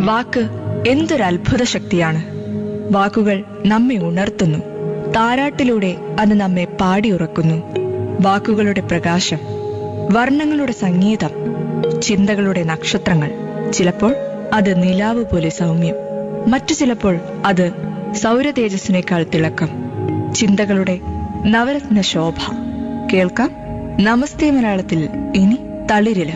വാക്ക് എന്തൊരു അത്ഭുത ശക്തിയാണ് വാക്കുകൾ നമ്മെ ഉണർത്തുന്നു താരാട്ടിലൂടെ അത് നമ്മെ പാടിയുറക്കുന്നു വാക്കുകളുടെ പ്രകാശം വർണ്ണങ്ങളുടെ സംഗീതം ചിന്തകളുടെ നക്ഷത്രങ്ങൾ ചിലപ്പോൾ അത് നിലാവ് പോലെ സൗമ്യം മറ്റു ചിലപ്പോൾ അത് സൗരതേജസ്സിനേക്കാൾ തിളക്കം ചിന്തകളുടെ നവരത്ന ശോഭ കേൾക്കാം നമസ്തേ മലയാളത്തിൽ ഇനി തളിരില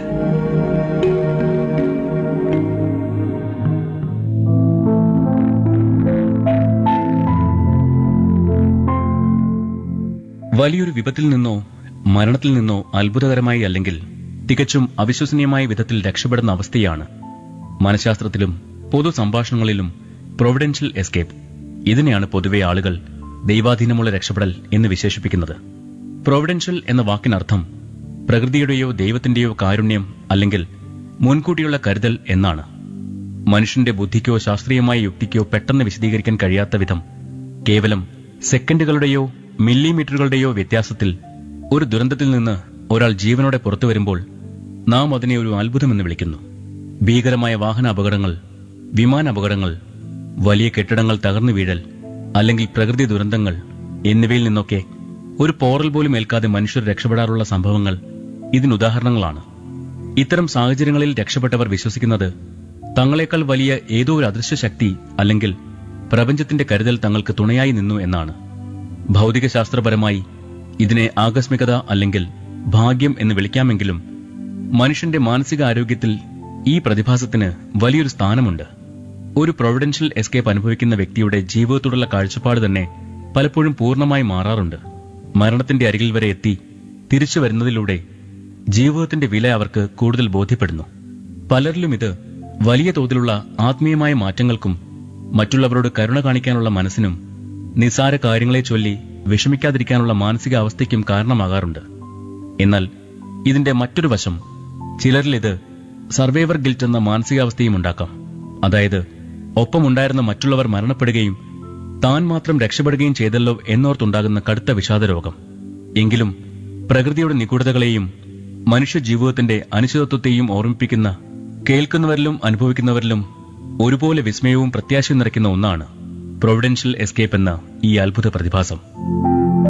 വലിയൊരു വിപത്തിൽ നിന്നോ മരണത്തിൽ നിന്നോ അത്ഭുതകരമായി അല്ലെങ്കിൽ തികച്ചും അവിശ്വസനീയമായ വിധത്തിൽ രക്ഷപ്പെടുന്ന അവസ്ഥയാണ് മനഃശാസ്ത്രത്തിലും പൊതു സംഭാഷണങ്ങളിലും പ്രൊവിഡൻഷ്യൽ എസ്കേപ്പ് ഇതിനെയാണ് പൊതുവെ ആളുകൾ ദൈവാധീനമുള്ള രക്ഷപ്പെടൽ എന്ന് വിശേഷിപ്പിക്കുന്നത് പ്രൊവിഡൻഷ്യൽ എന്ന വാക്കിനർത്ഥം പ്രകൃതിയുടെയോ ദൈവത്തിന്റെയോ കാരുണ്യം അല്ലെങ്കിൽ മുൻകൂട്ടിയുള്ള കരുതൽ എന്നാണ് മനുഷ്യന്റെ ബുദ്ധിക്കോ ശാസ്ത്രീയമായ യുക്തിക്കോ പെട്ടെന്ന് വിശദീകരിക്കാൻ കഴിയാത്ത വിധം കേവലം സെക്കൻഡുകളുടെയോ മില്ലിമീറ്ററുകളുടെയോ വ്യത്യാസത്തിൽ ഒരു ദുരന്തത്തിൽ നിന്ന് ഒരാൾ ജീവനോടെ പുറത്തു വരുമ്പോൾ നാം അതിനെ ഒരു അത്ഭുതമെന്ന് വിളിക്കുന്നു ഭീകരമായ വാഹന അപകടങ്ങൾ വിമാന അപകടങ്ങൾ വലിയ കെട്ടിടങ്ങൾ തകർന്നു വീഴൽ അല്ലെങ്കിൽ പ്രകൃതി ദുരന്തങ്ങൾ എന്നിവയിൽ നിന്നൊക്കെ ഒരു പോറൽ പോലും ഏൽക്കാതെ മനുഷ്യർ രക്ഷപ്പെടാറുള്ള സംഭവങ്ങൾ ഇതിനുദാഹരണങ്ങളാണ് ഇത്തരം സാഹചര്യങ്ങളിൽ രക്ഷപ്പെട്ടവർ വിശ്വസിക്കുന്നത് തങ്ങളെക്കാൾ വലിയ ഏതോ ഒരു അദൃശ്യ ശക്തി അല്ലെങ്കിൽ പ്രപഞ്ചത്തിന്റെ കരുതൽ തങ്ങൾക്ക് തുണയായി നിന്നു എന്നാണ് ഭൗതികശാസ്ത്രപരമായി ഇതിനെ ആകസ്മികത അല്ലെങ്കിൽ ഭാഗ്യം എന്ന് വിളിക്കാമെങ്കിലും മനുഷ്യന്റെ മാനസിക ആരോഗ്യത്തിൽ ഈ പ്രതിഭാസത്തിന് വലിയൊരു സ്ഥാനമുണ്ട് ഒരു പ്രൊവിഡൻഷ്യൽ എസ്കേപ്പ് അനുഭവിക്കുന്ന വ്യക്തിയുടെ ജീവിതത്തോടുള്ള കാഴ്ചപ്പാട് തന്നെ പലപ്പോഴും പൂർണ്ണമായി മാറാറുണ്ട് മരണത്തിന്റെ അരികിൽ വരെ എത്തി തിരിച്ചു വരുന്നതിലൂടെ ജീവിതത്തിന്റെ വില അവർക്ക് കൂടുതൽ ബോധ്യപ്പെടുന്നു പലരിലും ഇത് വലിയ തോതിലുള്ള ആത്മീയമായ മാറ്റങ്ങൾക്കും മറ്റുള്ളവരോട് കരുണ കാണിക്കാനുള്ള മനസ്സിനും നിസാര കാര്യങ്ങളെ ചൊല്ലി വിഷമിക്കാതിരിക്കാനുള്ള മാനസികാവസ്ഥയ്ക്കും കാരണമാകാറുണ്ട് എന്നാൽ ഇതിന്റെ മറ്റൊരു വശം ചിലരിൽ ഇത് സർവൈവർ ഗിൽറ്റ് എന്ന മാനസികാവസ്ഥയും ഉണ്ടാക്കാം അതായത് ഒപ്പമുണ്ടായിരുന്ന മറ്റുള്ളവർ മരണപ്പെടുകയും താൻ മാത്രം രക്ഷപ്പെടുകയും ചെയ്തല്ലോ എന്നോർത്തുണ്ടാകുന്ന കടുത്ത വിഷാദരോഗം എങ്കിലും പ്രകൃതിയുടെ നിഗൂഢതകളെയും മനുഷ്യ ജീവിതത്തിന്റെ അനിശ്ചിതത്വത്തെയും ഓർമ്മിപ്പിക്കുന്ന കേൾക്കുന്നവരിലും അനുഭവിക്കുന്നവരിലും ഒരുപോലെ വിസ്മയവും പ്രത്യാശയും നിറയ്ക്കുന്ന ഒന്നാണ് പ്രൊവിഡൻഷ്യൽ എസ്കേപ്പ് എന്ന ഈ അത്ഭുത പ്രതിഭാസം